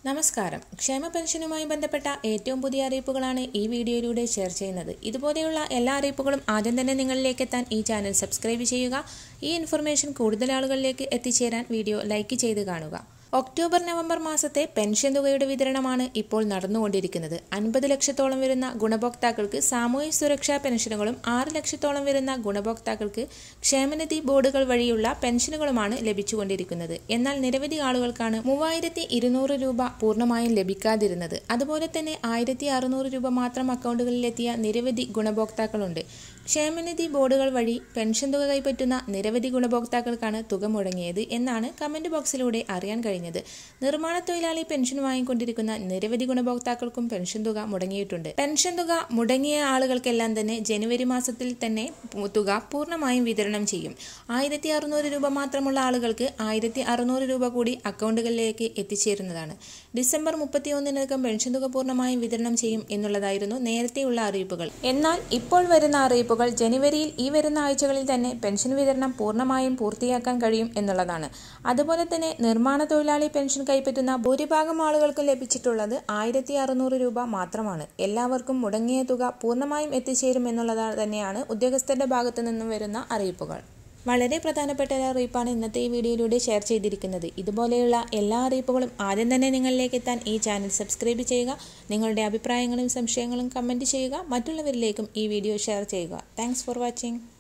നമസ്കാരം ക്ഷേമ പെൻഷനുമായി ബന്ധപ്പെട്ട ഏറ്റവും പുതിയ അറിയിപ്പുകളാണ് ഈ വീഡിയോയിലൂടെ ഷെയർ ചെയ്യുന്നത് ഇതുപോലെയുള്ള എല്ലാ അറിയിപ്പുകളും ആദ്യം തന്നെ നിങ്ങളിലേക്ക് എത്താൻ ഈ ചാനൽ സബ്സ്ക്രൈബ് ചെയ്യുക ഈ ഇൻഫർമേഷൻ കൂടുതൽ ആളുകളിലേക്ക് എത്തിച്ചേരാൻ വീഡിയോ ലൈക്ക് ചെയ്ത് കാണുക ഒക്ടോബർ നവംബർ മാസത്തെ പെൻഷൻ തുകയുടെ വിതരണമാണ് ഇപ്പോൾ നടന്നുകൊണ്ടിരിക്കുന്നത് അൻപത് ലക്ഷത്തോളം വരുന്ന ഗുണഭോക്താക്കൾക്ക് സാമൂഹ്യ സുരക്ഷാ പെൻഷനുകളും ആറ് ലക്ഷത്തോളം വരുന്ന ഗുണഭോക്താക്കൾക്ക് ക്ഷേമനിധി ബോർഡുകൾ വഴിയുള്ള പെൻഷനുകളുമാണ് ലഭിച്ചുകൊണ്ടിരിക്കുന്നത് എന്നാൽ നിരവധി ആളുകൾക്കാണ് മൂവായിരത്തി ഇരുന്നൂറ് രൂപ പൂർണ്ണമായും ലഭിക്കാതിരുന്നത് അതുപോലെ തന്നെ ആയിരത്തി അറുന്നൂറ് രൂപ മാത്രം അക്കൗണ്ടുകളിലെത്തിയ നിരവധി ഗുണഭോക്താക്കളുണ്ട് ക്ഷേമനിധി ബോർഡുകൾ വഴി പെൻഷൻ തുക കൈപ്പറ്റുന്ന നിരവധി ഗുണഭോക്താക്കൾക്കാണ് തുക മുടങ്ങിയത് എന്നാണ് കമന്റ് ബോക്സിലൂടെ അറിയാൻ കഴിഞ്ഞത് നിർമ്മാണ തൊഴിലാളി പെൻഷൻ വാങ്ങിക്കൊണ്ടിരിക്കുന്ന നിരവധി ഗുണഭോക്താക്കൾക്കും പെൻഷൻ തുക മുടങ്ങിയിട്ടുണ്ട് പെൻഷൻ തുക മുടങ്ങിയ ആളുകൾക്കെല്ലാം തന്നെ ജനുവരി മാസത്തിൽ തന്നെ തുക പൂർണ്ണമായും വിതരണം ചെയ്യും ആയിരത്തി അറുന്നൂറ് രൂപ മാത്രമുള്ള ആളുകൾക്ക് ആയിരത്തി അറുന്നൂറ് രൂപ കൂടി അക്കൗണ്ടുകളിലേക്ക് എത്തിച്ചേരുന്നതാണ് ഡിസംബർ മുപ്പത്തിയൊന്നിനകം പെൻഷൻ തുക പൂർണ്ണമായും വിതരണം ചെയ്യും എന്നുള്ളതായിരുന്നു നേരത്തെയുള്ള അറിയിപ്പുകൾ എന്നാൽ ഇപ്പോൾ വരുന്ന അറിയിപ്പുകൾ ജനുവരിയിൽ ഈ വരുന്ന ആഴ്ചകളിൽ തന്നെ പെൻഷൻ വിതരണം പൂർണ്ണമായും പൂർത്തിയാക്കാൻ കഴിയും എന്നുള്ളതാണ് അതുപോലെ തന്നെ നിർമ്മാണ തൊഴിലാളി പെൻഷൻ കൈപ്പറ്റുന്ന ഭൂരിഭാഗം ആളുകൾക്കും ലഭിച്ചിട്ടുള്ളത് ആയിരത്തി അറുന്നൂറ് രൂപ മാത്രമാണ് എല്ലാവർക്കും മുടങ്ങിയ തുക പൂർണ്ണമായും എത്തിച്ചേരും എന്നുള്ളത് തന്നെയാണ് ഉദ്യോഗസ്ഥരുടെ ഭാഗത്തു നിന്നും വരുന്ന അറിയിപ്പുകൾ വളരെ പ്രധാനപ്പെട്ട ഒരു അറിയിപ്പാണ് ഇന്നത്തെ ഈ വീഡിയോയിലൂടെ ഷെയർ ചെയ്തിരിക്കുന്നത് ഇതുപോലെയുള്ള എല്ലാ അറിയിപ്പുകളും ആദ്യം തന്നെ നിങ്ങളിലേക്ക് എത്താൻ ഈ ചാനൽ സബ്സ്ക്രൈബ് ചെയ്യുക നിങ്ങളുടെ അഭിപ്രായങ്ങളും സംശയങ്ങളും കമൻറ്റ് ചെയ്യുക മറ്റുള്ളവരിലേക്കും ഈ വീഡിയോ ഷെയർ ചെയ്യുക താങ്ക്സ് ഫോർ വാച്ചിങ്